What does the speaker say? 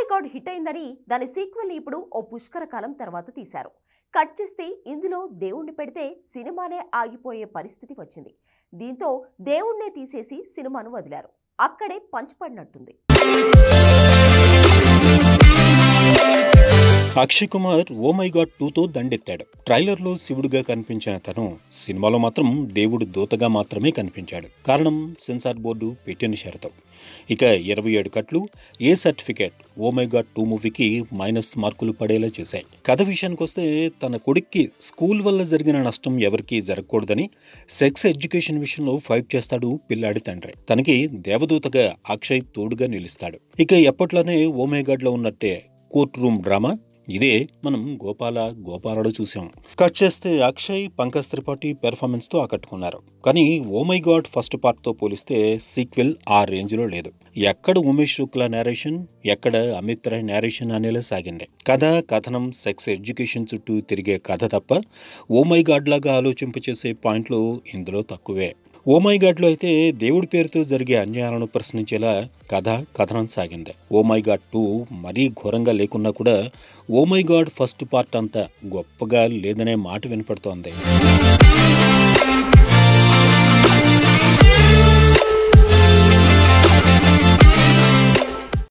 God hit అయిందని దాని sequel ని ఇప్పుడు ఓ పుష్కర కాలం తర్వాత తీశారు కట్ చేస్తే ఇందులో దేవుణ్ణి పెడితే సినిమానే ఆగిపోయే పరిస్థితి వచ్చింది దీంతో దేవుణ్ణే తీసేసి సినిమాను వదిలారు అక్కడే పంచిపడినట్టుంది Akshay Kumar Oh My God టూతో దండెత్తాడు ట్రైలర్లో శివుడుగా కనిపించిన తను సినిమాలో మాత్రం దేవుడు దూతగా మాత్రమే కనిపించాడు కారణం సెన్సార్ బోర్డు పెట్టిన షరతు ఇక ఇరవై ఏడు కట్లు A certificate Oh My God two మూవీకి మైనస్ మార్కులు పడేలా చేశాయి కథ విషయానికి వస్తే తన కొడుక్కి స్కూల్ వల్ల జరిగిన నష్టం ఎవరికీ జరగకూడదని సెక్స్ ఎడ్యుకేషన్ విషయంలో ఫైట్ చేస్తాడు పిల్లాడి తండ్రి తనకి దేవదూతగా అక్షయ్ తోడుగా నిలుస్తాడు ఇక ఎప్పట్లోనే ఓ మై గాడ్లో ఉన్నట్టే కోర్ట్ రూమ్ డ్రామా ఇదే మనం గోపాల గోపాలలో చూసాం కట్ చేస్తే అక్షయ్ పంకజ్ త్రిపాఠి పెర్ఫార్మెన్స్ తో ఆకట్టుకున్నారు కానీ Oh My God first part తో పోలిస్తే సీక్వెల్ ఆ రేంజ్ లో లేదు ఎక్కడ ఉమేష్ శుక్లా నేరేషన్ ఎక్కడ అమిత్ రాయ్ నేరేషన్ అనేలా సాగింది కథ కథనం సెక్స్ ఎడ్యుకేషన్ చుట్టూ తిరిగే కథ తప్ప ఓ మై గాడ్ లాగా ఆలోచింపచేసే పాయింట్లు ఇందులో తక్కువే ఓ మై గాడ్ లో అయితే దేవుడి పేరుతో జరిగే అన్యాయాలను ప్రశ్నించేలా కథ కథనం సాగింది ఓ మై గాడ్ టూ మరీ ఘోరంగా లేకున్నా కూడా Oh My God first part అంతా గొప్పగా లేదనే మాట వినపడుతోంది